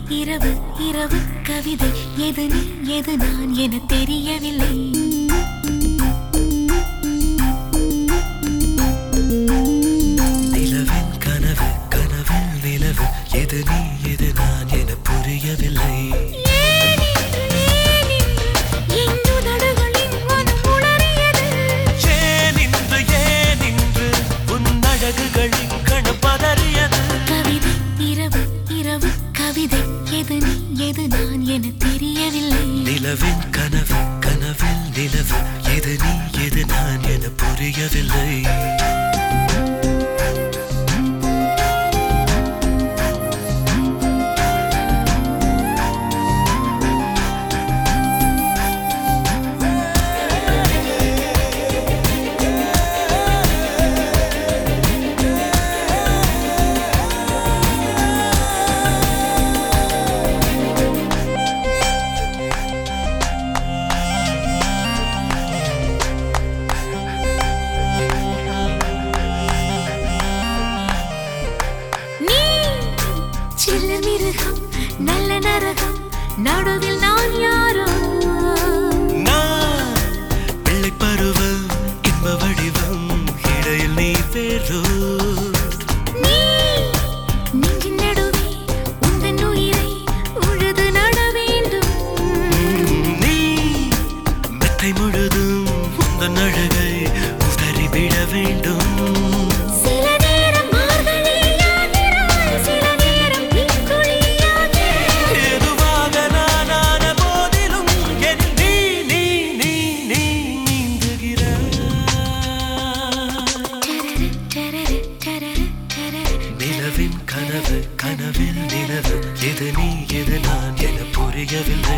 இரவு இரவு கவிதை எது நீ எது நான் என தெரியவில்லை நிலவின் கனவு கனவில் நிலவு எது நீ எது நான் என புரியவில்லை ஏன் இன்று ஏன் இன்று உன் அழகுகளின் கணம் பதறியது கவிதை இரவு இரவு கவிதை எது நீ எது நான் என தெரியவில்லை நிலவின் கனவு கனவில் நிலவு எது நீ எது நான் என புரியவில்லை நீ சில்லர் மிருகம் நல்ல நரகம் நடுவில் நான் யாரோ நான் பிள்ளை பருவம் இன்ப வடிவம் இடையில் நீ பேரோ நீ நெஞ்சின் நடுவே உந்தன் உயிரை உழுது நட வேண்டும் நீ மெத்தை முழுதும் உந்தன் அழகை உதறிவிட வேண்டும் சில நேரம் மார்கழியாகிறாய், சில நேரம் தீக்குழியாகிறாய். எதுவாக நானான போதிலும் என் நீ நீ நீ நீ நீந்துகிறாய் டரரு, டரரு, டரரு, டரரு. நிலவின் கனவு கனவில் நிலவு எது நீ எது நான் என புரியவில்லை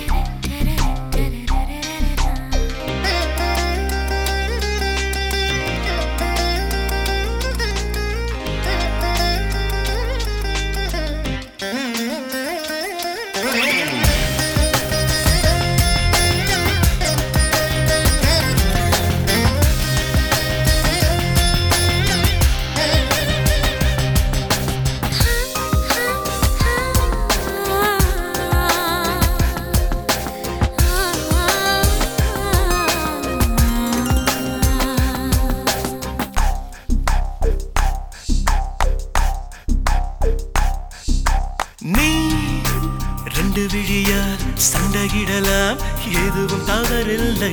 நீ ரெண்டு விழியால் சண்டையிடலாம் எதுவும் தவறில்லை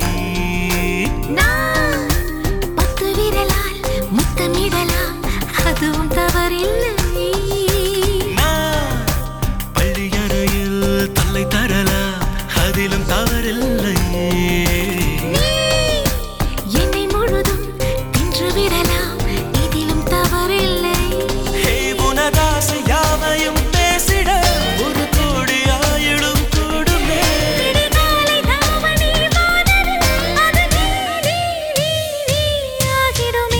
நான் பத்து விரலால் முத்தமிடலாம் அதுவும் தவறில்லை நான் பள்ளியறையில் தலை தரலாம் அதிலும் தவறில்லை நீ என்னை முழுதும் தின்று விடலாம் இதிலும் தவறில்லை ஹே உனதாசை யாவையும் பேசிட ஒரு கோடி ஆயிடும் கூடுமே விடிகாலை தாவணி வானது, அது நீ, நீ, நீ, நீ ஆகிடுமே.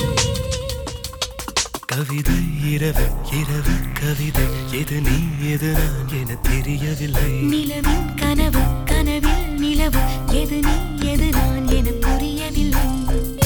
கவிதை இரவு இரவு கவிதை எது நீ எது நான் என தெரியவில்லை நிலவின் கனவு கனவில் நிலவு எது நீ எது நான் என புரியவில்லை